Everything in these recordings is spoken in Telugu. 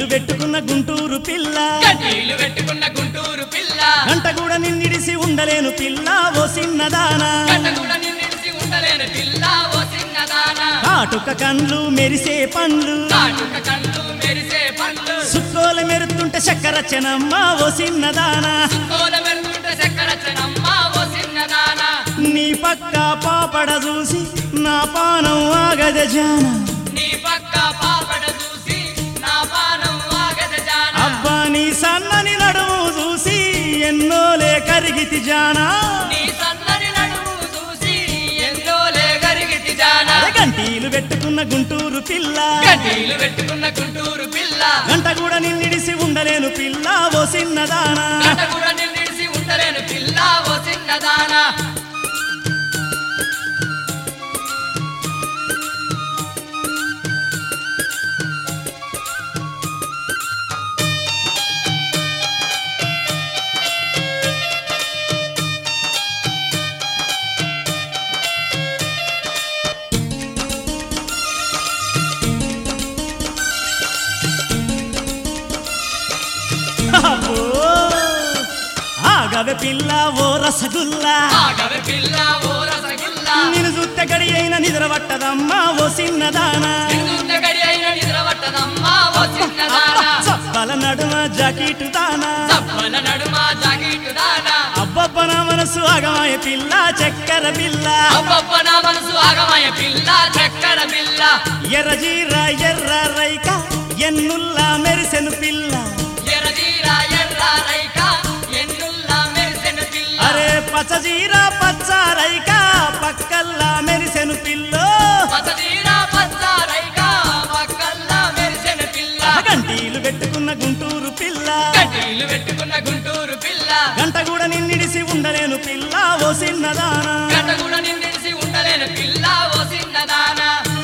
గంటీలు పెట్టుకున్న గుంటూరు పిల్ల గడ్డీలు పెట్టుకున్న గుంటూరు పిల్ల గంట కూడా నిన్నిడిసి ఉండలేను పిల్ల ఓ చిన్నదానా గంట కూడా నిన్నిడిసి ఉండలేని పిల్ల ఓ చిన్నదాన కాటుక కండ్లు మెరిసే పండ్లు కాటుక కళ్ళు మెరిసే పండ్లు సుక్కోల మెరుతుంటే చక్కరచ్చనమ్మ ఓ చిన్నదానా కోల వెళ్తుంటే చక్కరచనమ్మ ఓ చిన్నదాన నీ పక్క పాపడ చూసి నా పానం ఆగద జాన నీ పక్క పాపడ చూసి నా పానం ఆగద జాన అబ్బా నీ సన్నని నడుము చూసి ఎన్నోలే కరిగితి జానా నీ సన్నని నడుము చూసి ఎందోలే గరిగితి జాన అరే గంటీలు పెట్టుకున్న గుంటూరు పిల్ల గడ్డీలు పెట్టుకున్న గుంటూరు పిల్ల గంట కూడా నిన్నిడిసి ఉండలేను పిల్ల ఓ చిన్నదానా గంట కూడా నిన్నిడిసి ఉండలేను పిల్ల ఓ చిన్నదాన అబ్బో, ఆగవే పిల్ల ఓ రసగుల్లా ఆగవే పిల్ల ఓ రసగుల్ల నేను చూస్తే గడి అయిన నిద్ర పట్టదమ్మా ఓ చిన్నదానా నిన్నున్న గడి అయిన నిద్ర పట్టదమ్మా ఓ చిన్నదాన చప్పల నడుమ జాకెట్ దానా చప్పల నడుమ జాకెట్టు దాన అబ్బబ్బ నా మనసు ఆగమాయ పిల్ల చక్కెర పిల్ల అబ్బబ్బ నా మనసు ఆగమయ పిల్ల చక్కర పిల్ల ఎర్ర జీర ఎర్ర రైక ఎన్నుల్లా మెరిసెను పిల్ల ఎర్రజీర ఎర్ర రైక ఎన్నుల్లా మెరిసెను పిల్ల అరే పచ్చ జీర పచ్చ రైక పక్కల్లా మెరిసెను పిల్ల పసజీర పచ్చ రైక పక్కల్లా మెరిసెను పిల్ల గంటీలు పెట్టుకున్న గుంటూరు పిల్ల కడ్డీలు పెట్టుకున్న గుంటూరు పిల్ల గంట కూడా నిన్నిడిసి ఉండలేను పిల్ల ఓ చిన్నదానా గంట కూడా నిన్నిడిసి ఉండలేని పిల్ల ఓ చిన్నదాన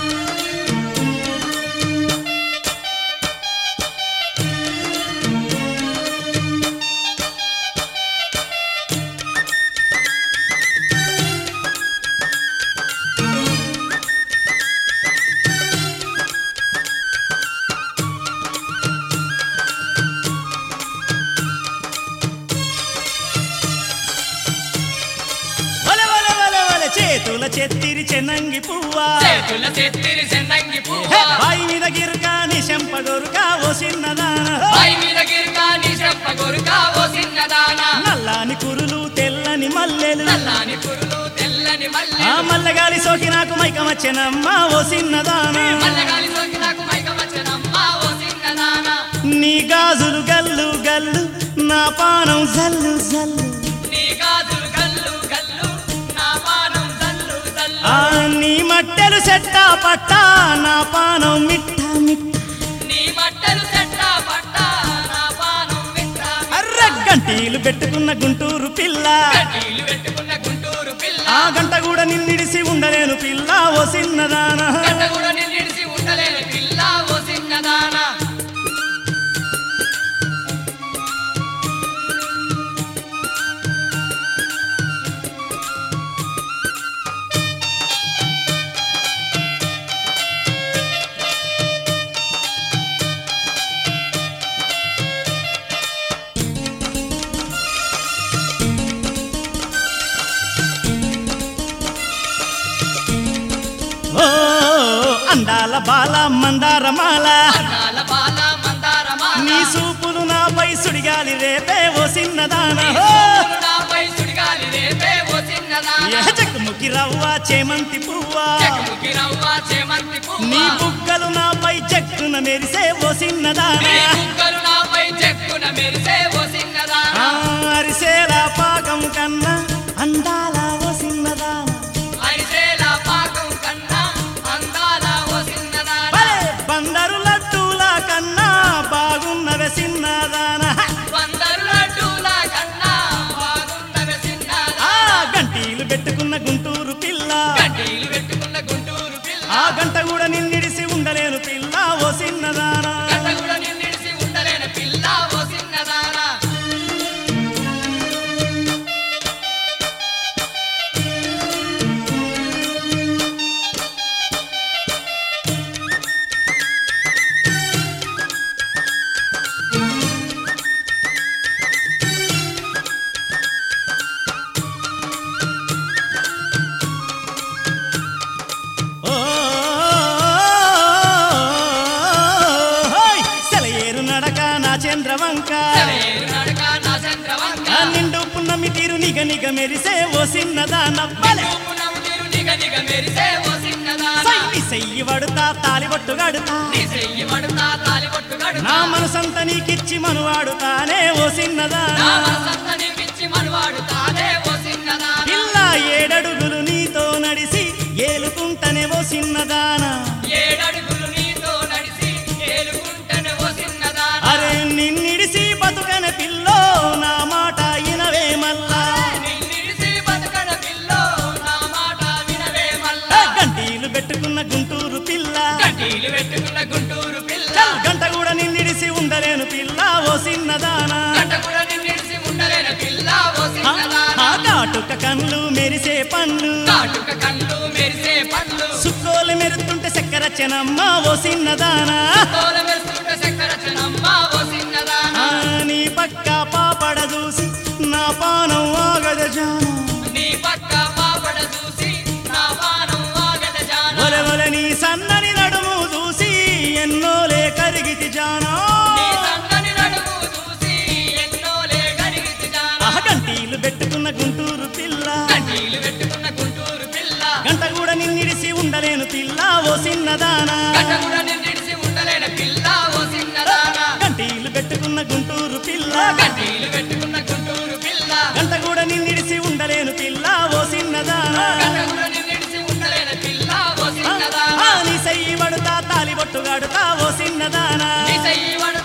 వలె వలె వలె వలె చేతుల చెత్తిరి చెన్నంగి పువ్వా చేతుల చెత్తిరి చెన్నంగి హే, పువ్వ బాయి మీద గిరుగా నీ చెంపగొరుగా ఓ చిన్నదానా పై మీద గిరికా నీ చెప్ప గొరుకా ఓ చిన్నదాన నల్లాని కురులు తెల్లని మల్లెలు నల్లాని పురులు తెల్లని మల్లె ఆ మల్లగాలి సోకి నాకు మైకమచ్చనమ్మా ఓ చిన్నదానా మల్లగాలి సోకి నాకు మైకమచ్చనమ్మా ఓ చిన్నదాన నీ గాజులు గల్లు గల్లు నా పానం జల్లు జల్లు నీ గాజులు గల్లు గల్లు నా పానం జల్లు జల్లు ఆ నీ మట్టెలు చెట్టా పట్టా నా పానం మిట్ట మిట్ట నీ బట్టలు చెట్ట పట్ట నా పానం విట్ట అర్ర గంటీలు పెట్టుకున్న గుంటూరు పిల్ల కడ్డీలు పెట్టుకున్న గుంటూరు పిల్ల ఆ గంట కూడా నిన్నిడిసి ఉండలేను పిల్ల ఓ చిన్నదానా గంట కూడా నిన్నిడిసి ఉండలేని పిల్ల ఓ చిన్నదాన ఓ అందాల బాల మందారమాల అన్నాల బాల మందారమాల నీ సూపులు నాపై సుడిగాలి రేపే ఓ చిన్నదానా నీ సూపులు నాపై సుడిగాలి రేపే ఓ చిన్నదాన చెక్కుముకి రవ్వ చేమంతి పువ్వా చెక్కుముకి రవ్వ చేమంతి పువ్వ నీ బుగ్గలు నాపై చెక్కున మెరిసే ఓ చిన్నదానా నీ బుగ్గలు నాపై చెక్కున మెరిసే ఓ చిన్నదాన ఆ, అరిసెల పాకం కన్నా అందాల ఓ చిన్నదానా అరిసెల పాకం కన్నా అందాల ఓ చిన్నదాన భలే బందరు లడ్డూల కన్నా బాగున్నవే చిన్నదానా వందరు లడ్డూల కన్నా బాగున్నవే చిన్నదాన ఆ గంటీలు పెట్టుకున్న గుంటూరు పిల్ల కడ్డీలు పెట్టుకున్న గుంటూరు పిల్ల ఆ గంట కూడా నిన్నిడిసి ఉండలేను పిల్ల ఓ చిన్నదానా గంట కూడా నిన్నిడిసి ఉండలేని పిల్ల ఓ చిన్నదాన చంద్రవంక సెలయేరు నడక నా చంద్రవంక ఆ నిండు పున్నమి తీరు నిగ నిగ మెరిసే ఓ సిన్నదాన బలే పునము తిరు నిగ నిగ మెరిసే ఓ చిన్నదాన సై సెయ్యి వడుతా తాలిబొట్టు గడుతా నీ చెయ్యి మడుతా తాలిబొట్టు గడుతా నా మనసంత నీకిచ్చి మనువాడుతానే ఓ సిన్నదాన నా మనసంత నీకిచ్చి మనవాడు తానే ఓ చిన్నదాన పిల్ల ఏడడుగులు నీతో నడిసి ఏలుకుంటనే ఓ సిన్నదాన ఏడడుగులు నీతో నడిచి ఏలుకుంటనే ఓ చిన్నదాన అరే నిన్నిడిసి బతుకన పిల్లో నా మాట ఇనవే మల్లా నిన్నిడిసి బతకడ పిల్లో నా మాట వినవే ఏ మల్లా గంటీలు పెట్టుకున్న గుంటూరు పిల్ల కటీలు పెట్టుకున్న గుంటూరు పిల్ల చల్ గంట కూడా నిన్నిడిసి ఉండలేను పిల్ల ఓ సిన్నదాన గంట కూడా నిన్నిడిసి ఉండలేని పిల్ల ఓ ఆ చిన్నదాన కాటుక కళ్ళు మెరిసే పండ్లు కాటుక కళ్ళు మెరిసే పండ్లు సుక్కోలు మెరుతుంటే చక్కెర చెనమ్మ ఓ సిన్నదానా తోల మెరుస్తుంటే చక్కెర చెనమ్మ ఓ చిన్నదాన ఆ, నీ పక్క పాపడ చూసి నా పానం ఆగద జాను నీ పక్క పాపడ చూసి నా పానం ఆగద జాన ఒలె ఒలె నీ సన్నని నడుము చూసి ఎన్నోలే కరిగితి జానా నీ సన్నని నడుము చూసి ఎన్నోలే గరిగితి జాన ఆ గంటీలు పెట్టుకున్న గుంటూరు పిల్ల కటీలు పెట్టుకున్న గుంటూరు పిల్ల గంట కూడా నిన్నిడిసి ఉండలేను పిల్ల ఓ సిన్నదానా గంట కూడా నిన్నిడిసి ఉండలేని పిల్ల ఓ చిన్నదాన గంటీలు పెట్టుకున్న గుంటూరు పిల్ల కటీలు పెట్టుకున్న గుంటూరు పిల్ల గంట కూడా నిన్నిడిసి ఉండలేను పిల్ల ఓ సిన్నదానా గంట కూడా నిన్నిడిసి ఉండలేని పిల్ల ఓ చిన్నదాన ఆ, నీ సయ్యి పడుతా తాలి బొట్టు గడుతా ఓ సిన్నదానా నీ చెయ్యి వడు